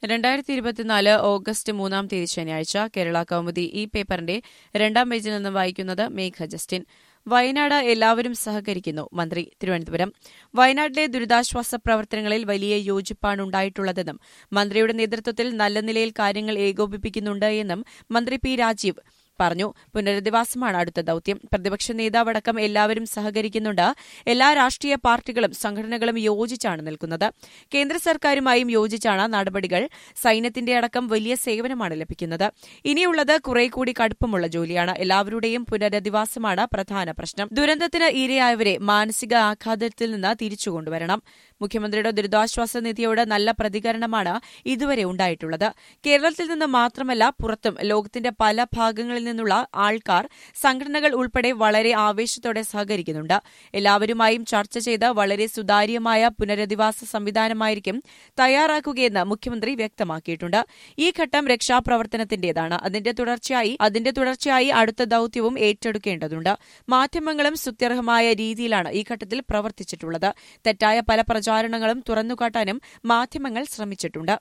രണ്ടായിരത്തി ഇരുപത്തിനാല് ഓഗസ്റ്റ് മൂന്നാം തീയതി ശനിയാഴ്ച കേരള കൗമുദി ഈ പേപ്പറിന്റെ രണ്ടാം പേജിൽ നിന്ന് വായിക്കുന്നത് മേഘ ജസ്റ്റിൻ വയനാട് എല്ലാവരും സഹകരിക്കുന്നു മന്ത്രി തിരുവനന്തപുരം വയനാട്ടിലെ ദുരിതാശ്വാസ പ്രവർത്തനങ്ങളിൽ വലിയ യോജിപ്പാണ് ഉണ്ടായിട്ടുള്ളതെന്നും മന്ത്രിയുടെ നേതൃത്വത്തിൽ നല്ല നിലയിൽ കാര്യങ്ങൾ ഏകോപിപ്പിക്കുന്നുണ്ട് എന്നും മന്ത്രി പി രാജീവ് പറഞ്ഞു പുനരധിവാസമാണ് അടുത്ത ദൌത്യം പ്രതിപക്ഷ നേതാവടക്കം എല്ലാവരും സഹകരിക്കുന്നുണ്ട് എല്ലാ രാഷ്ട്രീയ പാർട്ടികളും സംഘടനകളും യോജിച്ചാണ് നിൽക്കുന്നത് കേന്ദ്ര സർക്കാരുമായും യോജിച്ചാണ് നടപടികൾ സൈന്യത്തിന്റെ അടക്കം വലിയ സേവനമാണ് ലഭിക്കുന്നത് ഇനിയുള്ളത് കുറെ കൂടി കടുപ്പമുള്ള ജോലിയാണ് എല്ലാവരുടെയും പുനരധിവാസമാണ് പ്രധാന പ്രശ്നം ദുരന്തത്തിന് ഇരയായവരെ മാനസിക ആഘാതത്തിൽ നിന്ന് തിരിച്ചുകൊണ്ടുവരണം മുഖ്യമന്ത്രിയുടെ ദുരിതാശ്വാസ നിധിയോട് നല്ല പ്രതികരണമാണ് ഇതുവരെ ഉണ്ടായിട്ടുള്ളത് കേരളത്തിൽ നിന്ന് മാത്രമല്ല പുറത്തും ലോകത്തിന്റെ പല ഭാഗങ്ങളിൽ നിന്നുള്ള ആൾക്കാർ സംഘടനകൾ ഉൾപ്പെടെ വളരെ ആവേശത്തോടെ സഹകരിക്കുന്നുണ്ട് എല്ലാവരുമായും ചർച്ച ചെയ്ത് വളരെ സുതാര്യമായ പുനരധിവാസ സംവിധാനമായിരിക്കും തയ്യാറാക്കുകയെന്ന് മുഖ്യമന്ത്രി വ്യക്തമാക്കിയിട്ടുണ്ട് ഈ ഘട്ടം രക്ഷാപ്രവർത്തനത്തിന്റേതാണ് അതിന്റെ തുടർച്ചയായി അതിന്റെ തുടർച്ചയായി അടുത്ത ദൌത്യവും ഏറ്റെടുക്കേണ്ടതുണ്ട് മാധ്യമങ്ങളും സ്തുത്യർഹമായ രീതിയിലാണ് ഈ ഘട്ടത്തിൽ പ്രവർത്തിച്ചിട്ടുള്ളത് തെറ്റായ പല പ്രചാരണങ്ങളും തുറന്നുകാട്ടാനും മാധ്യമങ്ങൾ ശ്രമിച്ചിട്ടുണ്ട്